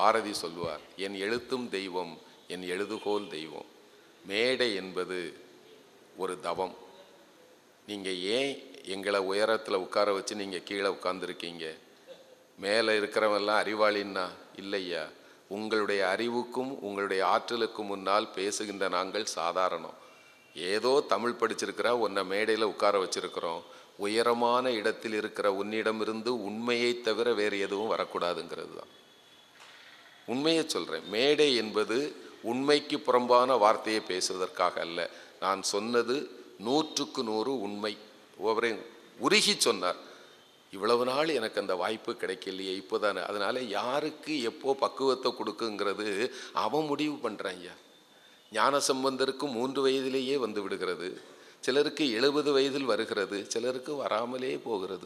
பாரதி சொல்லுவார் என் எழுத்தும் தெய்வம் என் எழுதுகோல் தெய்வம் மேடை என்பது ஒரு தவம் நீங்கள் ஏன் எங்களை உயரத்தில் உட்கார வச்சு நீங்கள் கீழே உட்காந்துருக்கீங்க மேலே இருக்கிறவெல்லாம் அறிவாளின்னா இல்லையா உங்களுடைய அறிவுக்கும் உங்களுடைய ஆற்றலுக்கும் முன்னால் பேசுகின்ற நாங்கள் சாதாரணம் ஏதோ தமிழ் படிச்சிருக்கிற உன்னை மேடையில் உட்கார வச்சிருக்கிறோம் உயரமான இடத்தில் இருக்கிற உன்னிடமிருந்து உண்மையை தவிர வேறு எதுவும் வரக்கூடாதுங்கிறது தான் உண்மையை சொல்கிறேன் மேடை என்பது உண்மைக்கு புறம்பான வார்த்தையை பேசுவதற்காக அல்ல நான் சொன்னது நூற்றுக்கு நூறு உண்மை ஒவ்வொரு உருகி சொன்னார் இவ்வளவு நாள் எனக்கு அந்த வாய்ப்பு கிடைக்கலையே இப்போதானே அதனால யாருக்கு எப்போ பக்குவத்தை கொடுக்குங்கிறது அவன் முடிவு பண்ணுறான் ஐயா ஞான சம்பந்தருக்கு மூன்று வயதிலேயே வந்து விடுகிறது சிலருக்கு எழுபது வயதில் வருகிறது சிலருக்கு வராமலே போகிறது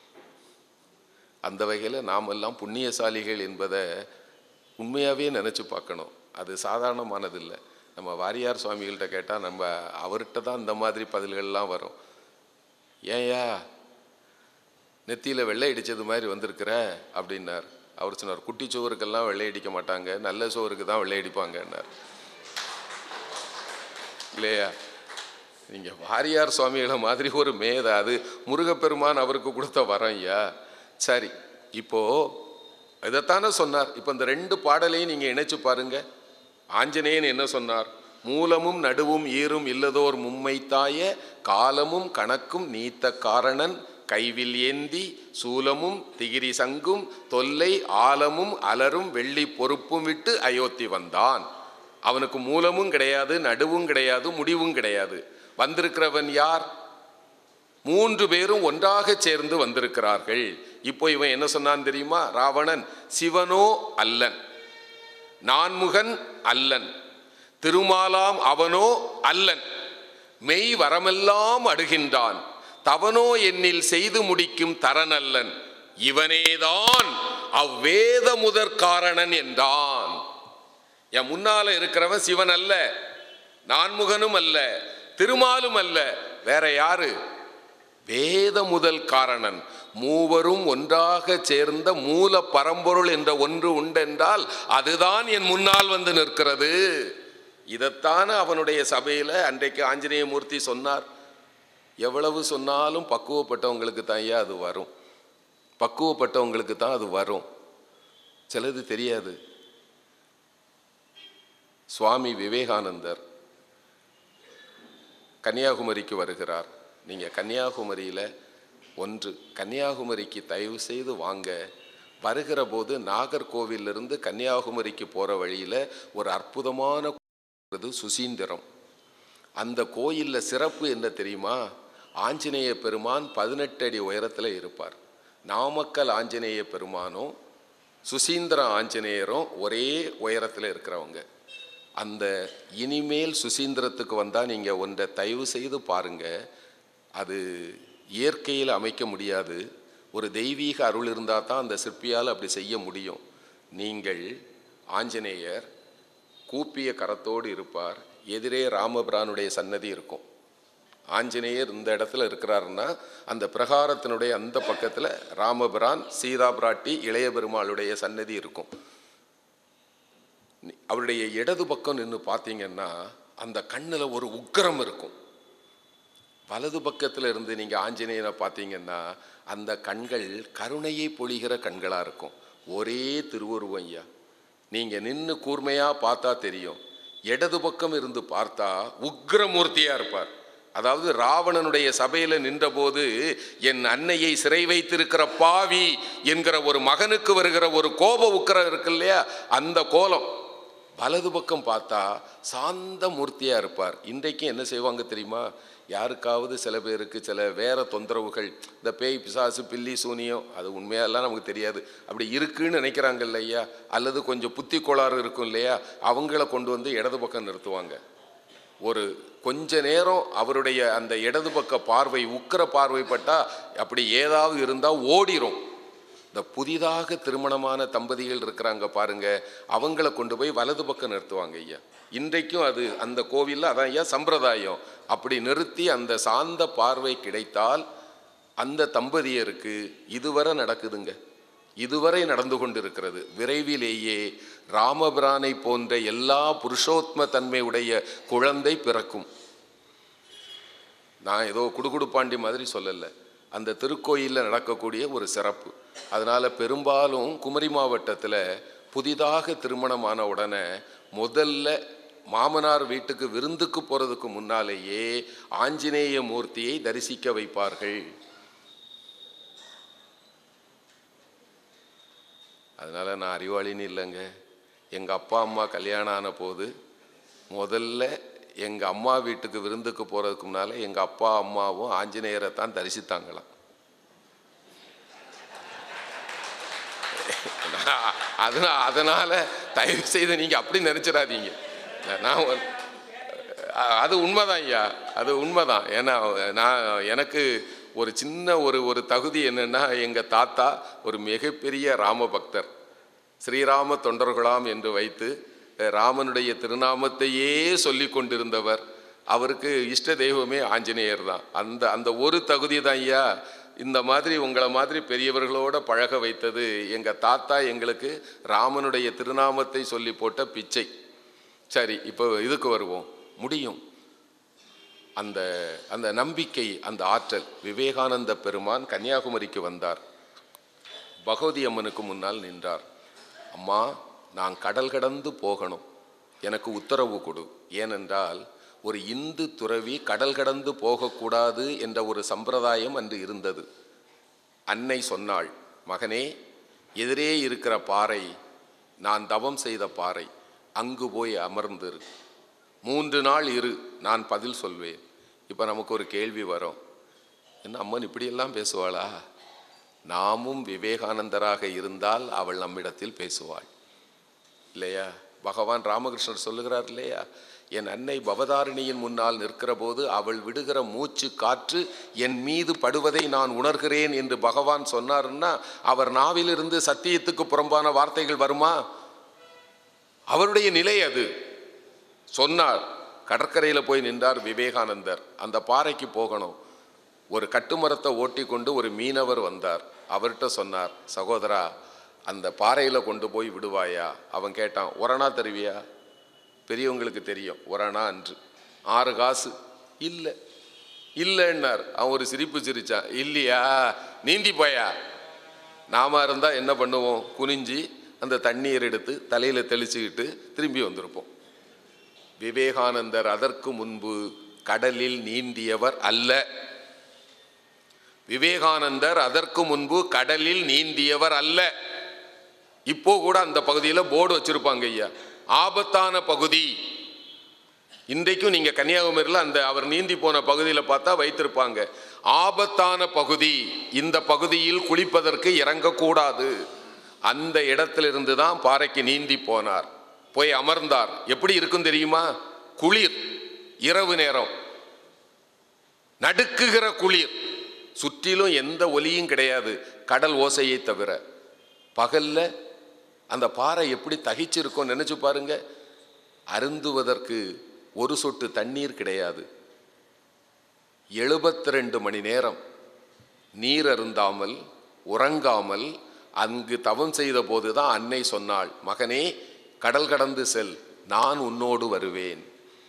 அந்த வகையில் நாமெல்லாம் புண்ணியசாலிகள் என்பதை உண்மையாகவே நினச்சி பார்க்கணும் அது சாதாரணமானதில்லை நம்ம வாரியார் சுவாமிகள்கிட்ட கேட்டால் நம்ம அவர்கிட்ட தான் இந்த மாதிரி பதில்கள்லாம் வரும் ஏன்யா நெத்தியில் வெள்ளை அடித்தது மாதிரி வந்திருக்கிற அப்படின்னார் அவர் சொன்னார் குட்டி சோறுக்கெல்லாம் வெள்ளை அடிக்க மாட்டாங்க நல்ல சோறுக்கு தான் வெள்ளை அடிப்பாங்கன்னார் இல்லையா நீங்கள் வாரியார் சுவாமிகளை மாதிரி ஒரு மேதை அது முருகப்பெருமான் அவருக்கு கொடுத்த வரம் ஐயா சரி இப்போ இதைத்தானே சொன்னார் இப்போ இந்த ரெண்டு பாடலையும் நீங்கள் இணைச்சு பாருங்க ஆஞ்சநேயன் என்ன சொன்னார் மூலமும் நடுவும் ஈரும் இல்லதோர் மும்மைத்தாய காலமும் கணக்கும் நீத்த காரணன் கைவில் ஏந்தி சூலமும் திகிரி சங்கும் தொல்லை ஆலமும் அலரும் வெள்ளி பொறுப்பும் விட்டு அயோத்தி வந்தான் அவனுக்கு மூலமும் கிடையாது நடுவும் கிடையாது முடிவும் கிடையாது வந்திருக்கிறவன் யார் மூன்று பேரும் ஒன்றாக சேர்ந்து வந்திருக்கிறார்கள் இப்போ இவன் என்ன சொன்னான் தெரியுமா ராவணன் சிவனோ அல்லன் நான்முகன் அல்லன் திருமாலாம் அவனோ அல்லன் மெய் வரமெல்லாம் அடுகின்றான் தவனோ என்னில் செய்து முடிக்கும் தரனல்லன் இவனேதான் அவ்வேத முதற் காரணன் என்றான் என் முன்னால இருக்கிறவன் சிவன் அல்ல நான்முகனும் அல்ல திருமாலும் அல்ல வேற யாரு வேத முதல் காரணன் மூவரும் ஒன்றாக சேர்ந்த மூல பரம்பொருள் என்ற ஒன்று உண்டென்றால் அதுதான் என் முன்னால் வந்து நிற்கிறது இதைத்தான அவனுடைய சபையில் அன்றைக்கு ஆஞ்சநேயமூர்த்தி சொன்னார் எவ்வளவு சொன்னாலும் பக்குவப்பட்டவங்களுக்கு தான் ஐயா அது வரும் பக்குவப்பட்டவங்களுக்கு தான் அது வரும் சிலது தெரியாது சுவாமி விவேகானந்தர் கன்னியாகுமரிக்கு வருகிறார் நீங்கள் கன்னியாகுமரியில் ஒன்று கன்னியாகுமரிக்கு தயவு செய்து வாங்க வருகிற போது நாகர்கோவிலிருந்து கன்னியாகுமரிக்கு போகிற வழியில் ஒரு அற்புதமான கோயில் சுசீந்திரம் அந்த கோயிலில் சிறப்பு என்ன தெரியுமா ஆஞ்சநேய பெருமான் பதினெட்டு அடி உயரத்தில் இருப்பார் நாமக்கல் ஆஞ்சநேய பெருமானும் சுசீந்திர ஆஞ்சநேயரும் ஒரே உயரத்தில் இருக்கிறவங்க அந்த இனிமேல் சுசீந்திரத்துக்கு வந்தால் நீங்கள் ஒன்றை தயவு செய்து பாருங்கள் அது இயற்கையில் அமைக்க முடியாது ஒரு தெய்வீக அருள் இருந்தால் தான் அந்த சிற்பியால் அப்படி செய்ய முடியும் நீங்கள் ஆஞ்சநேயர் கூப்பிய கரத்தோடு இருப்பார் எதிரே ராமபிரானுடைய சன்னதி இருக்கும் ஆஞ்சநேயர் இந்த இடத்துல இருக்கிறாருன்னா அந்த பிரகாரத்தினுடைய அந்த பக்கத்தில் ராமபிரான் சீதா பிராட்டி இளைய பெருமாளுடைய சன்னதி இருக்கும் நீ- அவருடைய இடது பக்கம் நின்று பார்த்தீங்கன்னா அந்த கண்ணில் ஒரு உக்கிரம் இருக்கும் வலது பக்கத்தில் இருந்து நீங்கள் ஆஞ்சநேயனை பார்த்தீங்கன்னா அந்த கண்கள் கருணையை பொழிகிற கண்களாக இருக்கும் ஒரே திருவுருவம் ஐயா நீங்கள் நின்று கூர்மையாக பார்த்தா தெரியும் இடது பக்கம் இருந்து பார்த்தா உக்ரமூர்த்தியாக இருப்பார் அதாவது ராவணனுடைய சபையில் நின்றபோது என் அன்னையை சிறை வைத்திருக்கிற பாவி என்கிற ஒரு மகனுக்கு வருகிற ஒரு கோப உக்கிரம் இருக்கு இல்லையா அந்த கோலம் வலது பக்கம் பார்த்தா சாந்த மூர்த்தியாக இருப்பார் இன்றைக்கும் என்ன செய்வாங்க தெரியுமா யாருக்காவது சில பேருக்கு சில வேற தொந்தரவுகள் இந்த பேய் பிசாசு பில்லி சூனியம் அது உண்மையெல்லாம் நமக்கு தெரியாது அப்படி இருக்குன்னு நினைக்கிறாங்க இல்லையா அல்லது கொஞ்சம் புத்தி கோளாறு இருக்கும் இல்லையா அவங்கள கொண்டு வந்து இடது பக்கம் நிறுத்துவாங்க ஒரு கொஞ்ச நேரம் அவருடைய அந்த இடது பக்க பார்வை உக்கிர பார்வைப்பட்டா அப்படி ஏதாவது இருந்தால் ஓடிரும் இந்த புதிதாக திருமணமான தம்பதிகள் இருக்கிறாங்க பாருங்க அவங்கள கொண்டு போய் வலது பக்கம் நிறுத்துவாங்க ஐயா இன்றைக்கும் அது அந்த கோவிலில் அதான் ஐயா சம்பிரதாயம் அப்படி நிறுத்தி அந்த சாந்த பார்வை கிடைத்தால் அந்த தம்பதியருக்கு இதுவரை நடக்குதுங்க இதுவரை நடந்து கொண்டிருக்கிறது விரைவிலேயே ராமபிரானை போன்ற எல்லா புருஷோத்ம தன்மை உடைய குழந்தை பிறக்கும் நான் ஏதோ குடுகுடுப்பாண்டி மாதிரி சொல்லலை அந்த திருக்கோயிலில் நடக்கக்கூடிய ஒரு சிறப்பு அதனால் பெரும்பாலும் குமரி மாவட்டத்தில் புதிதாக திருமணமான உடனே முதல்ல மாமனார் வீட்டுக்கு விருந்துக்கு போகிறதுக்கு முன்னாலேயே ஆஞ்சநேய மூர்த்தியை தரிசிக்க வைப்பார்கள் அதனால் நான் அறிவாளின்னு இல்லைங்க எங்கள் அப்பா அம்மா கல்யாணம் ஆன போது முதல்ல எங்கள் அம்மா வீட்டுக்கு விருந்துக்கு போகிறதுக்கு முன்னால் எங்கள் அப்பா அம்மாவும் ஆஞ்சநேயரை தான் தரிசித்தாங்களாம் அதனால் அதனால் தயவு செய்து நீங்கள் அப்படி நினச்சிடாதீங்க நான் ஒரு- அது உண்மைதான் ஐயா அது உண்மைதான் ஏன்னா நான் எனக்கு ஒரு சின்ன ஒரு ஒரு தகுதி என்னென்னா எங்கள் தாத்தா ஒரு மிகப்பெரிய ராம பக்தர் ஸ்ரீராம தொண்டர்களாம் என்று வைத்து அஹ், ராமனுடைய திருநாமத்தையே சொல்லி கொண்டிருந்தவர் அவருக்கு இஷ்ட தெய்வமே ஆஞ்சநேயர் தான் அந்த அந்த ஒரு தகுதி தான் ஐயா இந்த மாதிரி உங்களை மாதிரி பெரியவர்களோட பழக வைத்தது எங்கள் தாத்தா எங்களுக்கு ராமனுடைய திருநாமத்தை சொல்லி போட்ட பிச்சை சரி இப்போ இதுக்கு வருவோம் முடியும் அந்த அந்த நம்பிக்கை அந்த ஆற்றல் விவேகானந்த பெருமான் கன்னியாகுமரிக்கு வந்தார் பகவதி அம்மனுக்கு முன்னால் நின்றார் அம்மா நான் கடல் கடந்து போகணும் எனக்கு உத்தரவு கொடு ஏனென்றால் ஒரு இந்து துறவி கடல் கடந்து போகக்கூடாது என்ற ஒரு சம்பிரதாயம் அன்று இருந்தது அன்னை சொன்னாள் மகனே எதிரே இருக்கிற பாறை நான் தவம் செய்த பாறை அங்கு போய் அமர்ந்திரு மூன்று நாள் இரு நான் பதில் சொல்வேன் இப்போ நமக்கு ஒரு கேள்வி வரும் என்ன அம்மன் இப்படியெல்லாம் பேசுவாளா நாமும் விவேகானந்தராக இருந்தால் அவள் நம்மிடத்தில் பேசுவாள் இல்லையா பகவான் ராமகிருஷ்ணர் சொல்லுகிறார் இல்லையா என் அன்னை பவதாரிணியின் முன்னால் நிற்கிற போது அவள் விடுகிற மூச்சு காற்று என் மீது படுவதை நான் உணர்கிறேன் என்று பகவான் சொன்னார்னா அவர் நாவிலிருந்து சத்தியத்துக்கு புறம்பான வார்த்தைகள் வருமா அவருடைய நிலை அது சொன்னார் கடற்கரையில் போய் நின்றார் விவேகானந்தர் அந்த பாறைக்கு போகணும் ஒரு கட்டுமரத்தை ஓட்டி கொண்டு ஒரு மீனவர் வந்தார் அவர்கிட்ட சொன்னார் சகோதரா அந்த பாறையில் கொண்டு போய் விடுவாயா அவன் கேட்டான் ஒரணா தருவியா பெரியவங்களுக்கு தெரியும் ஒரணா அன்று ஆறு காசு இல்லை இல்லைன்னார் அவன் ஒரு சிரிப்பு சிரிச்சான் இல்லையா நீந்தி போயா நாம இருந்தால் என்ன பண்ணுவோம் குனிஞ்சி அந்த தண்ணீர் எடுத்து தலையில் தெளிச்சுக்கிட்டு திரும்பி வந்திருப்போம் விவேகானந்தர் அதற்கு முன்பு கடலில் நீந்தியவர் அல்ல விவேகானந்தர் அதற்கு முன்பு கடலில் நீந்தியவர் அல்ல இப்போ கூட அந்த பகுதியில் போர்டு வச்சிருப்பாங்க ஐயா ஆபத்தான பகுதி இன்றைக்கும் நீங்க கன்னியாகுமரியில் அந்த அவர் நீந்தி போன பகுதியில் பார்த்தா வைத்திருப்பாங்க ஆபத்தான பகுதி இந்த பகுதியில் குளிப்பதற்கு இறங்கக்கூடாது அந்த இடத்திலிருந்து தான் பாறைக்கு நீந்தி போனார் போய் அமர்ந்தார் எப்படி இருக்கும் தெரியுமா குளிர் இரவு நேரம் நடுக்குகிற குளிர் சுற்றிலும் எந்த ஒலியும் கிடையாது கடல் ஓசையை தவிர பகல்ல அந்த பாறை எப்படி தகிச்சிருக்கும் நினைச்சு பாருங்க அருந்துவதற்கு ஒரு சொட்டு தண்ணீர் கிடையாது எழுபத்தி ரெண்டு மணி நேரம் நீர் அருந்தாமல் உறங்காமல் அங்கு தவம் செய்த போதுதான் அன்னை சொன்னாள் மகனே கடல் கடந்து செல் நான் உன்னோடு வருவேன்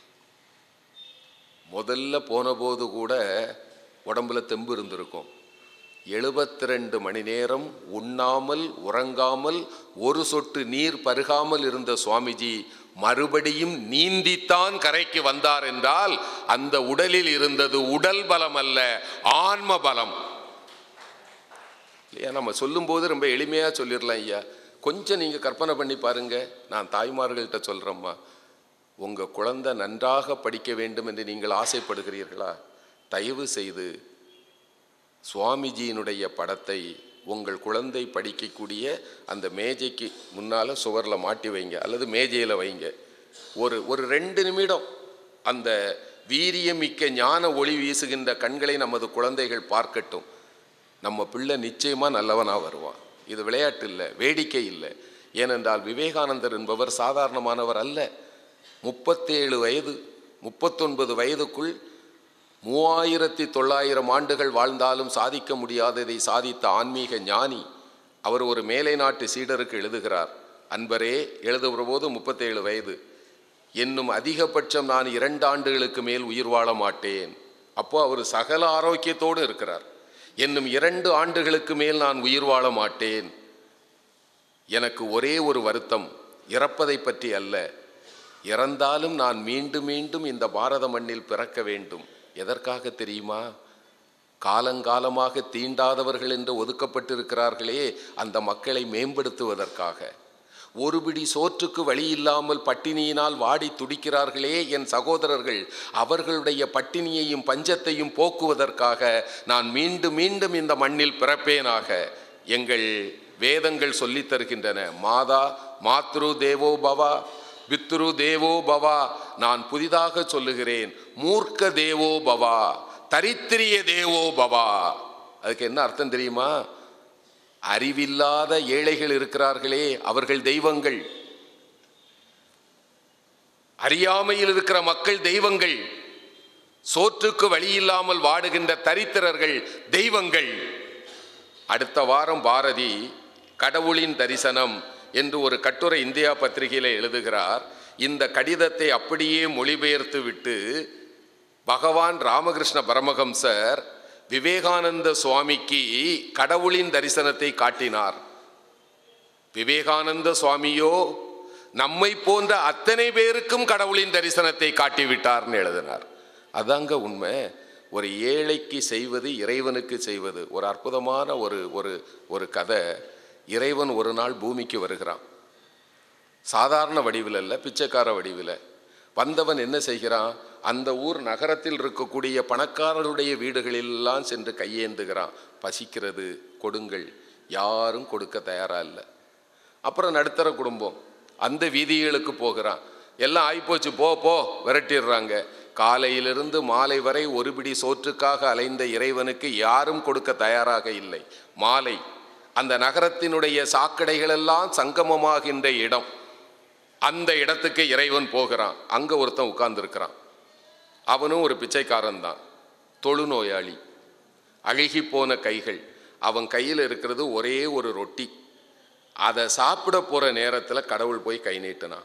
முதல்ல போனபோது கூட உடம்புல தெம்பு இருந்திருக்கும் எழுபத்தி ரெண்டு மணி நேரம் உண்ணாமல் உறங்காமல் ஒரு சொட்டு நீர் பருகாமல் இருந்த சுவாமிஜி மறுபடியும் நீந்தித்தான் கரைக்கு வந்தார் என்றால் அந்த உடலில் இருந்தது உடல் பலம் அல்ல ஆன்ம பலம் இல்லையா நம்ம சொல்லும்போது ரொம்ப எளிமையாக சொல்லிடலாம் ஐயா கொஞ்சம் நீங்கள் கற்பனை பண்ணி பாருங்க நான் தாய்மார்கள்ட்ட சொல்கிறேம்மா உங்கள் குழந்தை நன்றாக படிக்க வேண்டும் என்று நீங்கள் ஆசைப்படுகிறீர்களா தயவு செய்து சுவாமிஜியினுடைய படத்தை உங்கள் குழந்தை படிக்கக்கூடிய அந்த மேஜைக்கு முன்னால் சுவரில் மாட்டி வைங்க அல்லது மேஜையில் வைங்க ஒரு ஒரு ரெண்டு நிமிடம் அந்த வீரியமிக்க ஞான ஒளி வீசுகின்ற கண்களை நமது குழந்தைகள் பார்க்கட்டும் நம்ம பிள்ளை நிச்சயமாக நல்லவனாக வருவான் இது விளையாட்டு இல்லை வேடிக்கை இல்லை ஏனென்றால் விவேகானந்தர் என்பவர் சாதாரணமானவர் அல்ல முப்பத்தேழு வயது முப்பத்தொன்பது வயதுக்குள் மூவாயிரத்தி தொள்ளாயிரம் ஆண்டுகள் வாழ்ந்தாலும் சாதிக்க முடியாததை சாதித்த ஆன்மீக ஞானி அவர் ஒரு மேலை நாட்டு சீடருக்கு எழுதுகிறார் அன்பரே எழுதுகிற போது முப்பத்தேழு வயது என்னும் அதிகபட்சம் நான் இரண்டு ஆண்டுகளுக்கு மேல் உயிர் வாழ மாட்டேன் அப்போ அவர் சகல ஆரோக்கியத்தோடு இருக்கிறார் என்னும் இரண்டு ஆண்டுகளுக்கு மேல் நான் உயிர் வாழ மாட்டேன் எனக்கு ஒரே ஒரு வருத்தம் இறப்பதை பற்றி அல்ல இறந்தாலும் நான் மீண்டும் மீண்டும் இந்த பாரத மண்ணில் பிறக்க வேண்டும் எதற்காக தெரியுமா காலங்காலமாக தீண்டாதவர்கள் என்று ஒதுக்கப்பட்டிருக்கிறார்களே அந்த மக்களை மேம்படுத்துவதற்காக ஒரு பிடி சோற்றுக்கு வழி இல்லாமல் பட்டினியினால் வாடி துடிக்கிறார்களே என் சகோதரர்கள் அவர்களுடைய பட்டினியையும் பஞ்சத்தையும் போக்குவதற்காக நான் மீண்டும் மீண்டும் இந்த மண்ணில் பிறப்பேனாக எங்கள் வேதங்கள் சொல்லித் தருகின்றன மாதா மாத்ரு தேவோ பவா பித்ரு தேவோ பவா நான் புதிதாக சொல்லுகிறேன் மூர்க்க தேவோ பவா தரித்திரிய தேவோ பவா அதுக்கு என்ன அர்த்தம் தெரியுமா அறிவில்லாத ஏழைகள் இருக்கிறார்களே அவர்கள் தெய்வங்கள் அறியாமையில் இருக்கிற மக்கள் தெய்வங்கள் சோற்றுக்கு வழி இல்லாமல் வாடுகின்ற தரித்திரர்கள் தெய்வங்கள் அடுத்த வாரம் பாரதி கடவுளின் தரிசனம் என்று ஒரு கட்டுரை இந்தியா பத்திரிகையில் எழுதுகிறார் இந்த கடிதத்தை அப்படியே மொழிபெயர்த்து விட்டு பகவான் ராமகிருஷ்ண பரமஹம்சர் விவேகானந்த சுவாமிக்கு கடவுளின் தரிசனத்தை காட்டினார் விவேகானந்த சுவாமியோ நம்மை போன்ற அத்தனை பேருக்கும் கடவுளின் தரிசனத்தை காட்டிவிட்டார்னு எழுதினார் அதாங்க உண்மை ஒரு ஏழைக்கு செய்வது இறைவனுக்கு செய்வது ஒரு அற்புதமான ஒரு ஒரு ஒரு கதை இறைவன் ஒரு நாள் பூமிக்கு வருகிறான் சாதாரண வடிவில் அல்ல பிச்சைக்கார வடிவில் வந்தவன் என்ன செய்கிறான் அந்த ஊர் நகரத்தில் இருக்கக்கூடிய பணக்காரருடைய வீடுகளெல்லாம் சென்று கையேந்துகிறான் பசிக்கிறது கொடுங்கள் யாரும் கொடுக்க தயாரா இல்லை அப்புறம் நடுத்தர குடும்பம் அந்த வீதிகளுக்கு போகிறான் எல்லாம் ஆயிப்போச்சு போ போ விரட்டிடுறாங்க காலையிலிருந்து மாலை வரை ஒரு பிடி சோற்றுக்காக அலைந்த இறைவனுக்கு யாரும் கொடுக்க தயாராக இல்லை மாலை அந்த நகரத்தினுடைய சாக்கடைகளெல்லாம் சங்கமமாகின்ற இடம் அந்த இடத்துக்கு இறைவன் போகிறான் அங்கே ஒருத்தன் உட்கார்ந்துருக்கிறான் அவனும் ஒரு பிச்சைக்காரன் தான் தொழுநோயாளி அழுகி போன கைகள் அவன் கையில் இருக்கிறது ஒரே ஒரு ரொட்டி அதை சாப்பிட போகிற நேரத்தில் கடவுள் போய் கை நீட்டினான்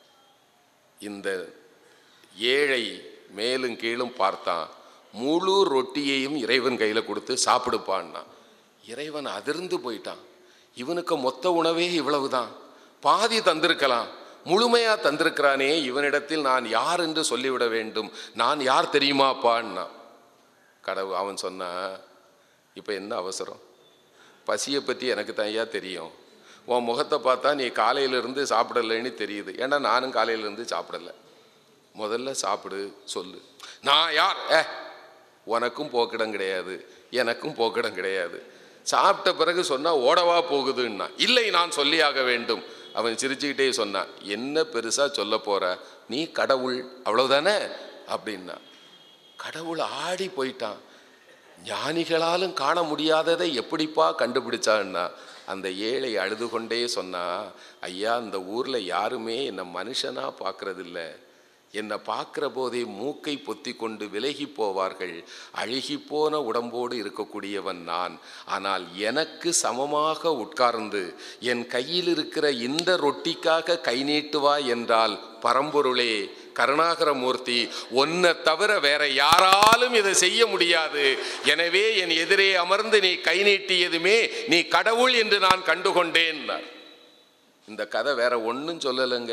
இந்த ஏழை மேலும் கீழும் பார்த்தான் முழு ரொட்டியையும் இறைவன் கையில் கொடுத்து சாப்பிடுப்பான்னா இறைவன் அதிர்ந்து போயிட்டான் இவனுக்கு மொத்த உணவே இவ்வளவுதான் பாதி தந்திருக்கலாம் முழுமையா தந்திருக்கிறானே இவனிடத்தில் நான் யார் என்று சொல்லிவிட வேண்டும் நான் யார் தெரியுமாப்பான்னா கடவுள் அவன் சொன்னா இப்போ என்ன அவசரம் பசியை பற்றி எனக்கு தனியா தெரியும் உன் முகத்தை பார்த்தா நீ காலையிலிருந்து சாப்பிடலைன்னு தெரியுது ஏன்னா நானும் காலையிலேருந்து சாப்பிடலை முதல்ல சாப்பிடு சொல்லு நான் யார் ஏ உனக்கும் போக்கிடம் கிடையாது எனக்கும் போக்கிடம் கிடையாது சாப்பிட்ட பிறகு சொன்னால் ஓடவா போகுதுன்னா இல்லை நான் சொல்லியாக வேண்டும் அவன் சிரிச்சுக்கிட்டே சொன்னான் என்ன பெருசாக சொல்ல போற நீ கடவுள் அவ்வளவுதானே அப்படின்னா கடவுள் ஆடி போயிட்டான் ஞானிகளாலும் காண முடியாததை எப்படிப்பா கண்டுபிடிச்சான்னா அந்த ஏழை அழுது கொண்டே சொன்னா ஐயா அந்த ஊரில் யாருமே என்னை மனுஷனாக பார்க்கறதில்ல என்னை பார்க்குற போதே மூக்கை பொத்தி கொண்டு விலகி போவார்கள் அழுகி போன உடம்போடு இருக்கக்கூடியவன் நான் ஆனால் எனக்கு சமமாக உட்கார்ந்து என் கையில் இருக்கிற இந்த ரொட்டிக்காக கை நீட்டுவா என்றால் பரம்பொருளே கருணாகரமூர்த்தி ஒன்னை தவிர வேற யாராலும் இதை செய்ய முடியாது எனவே என் எதிரே அமர்ந்து நீ கை நீட்டியதுமே நீ கடவுள் என்று நான் கண்டுகொண்டேன் இந்த கதை வேற ஒன்றும் சொல்லலைங்க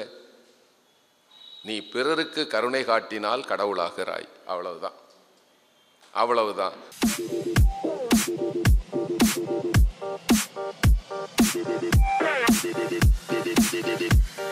நீ பிறருக்கு கருணை காட்டினால் கடவுளாகிறாய் அவ்வளவுதான் அவ்வளவுதான் Thank you.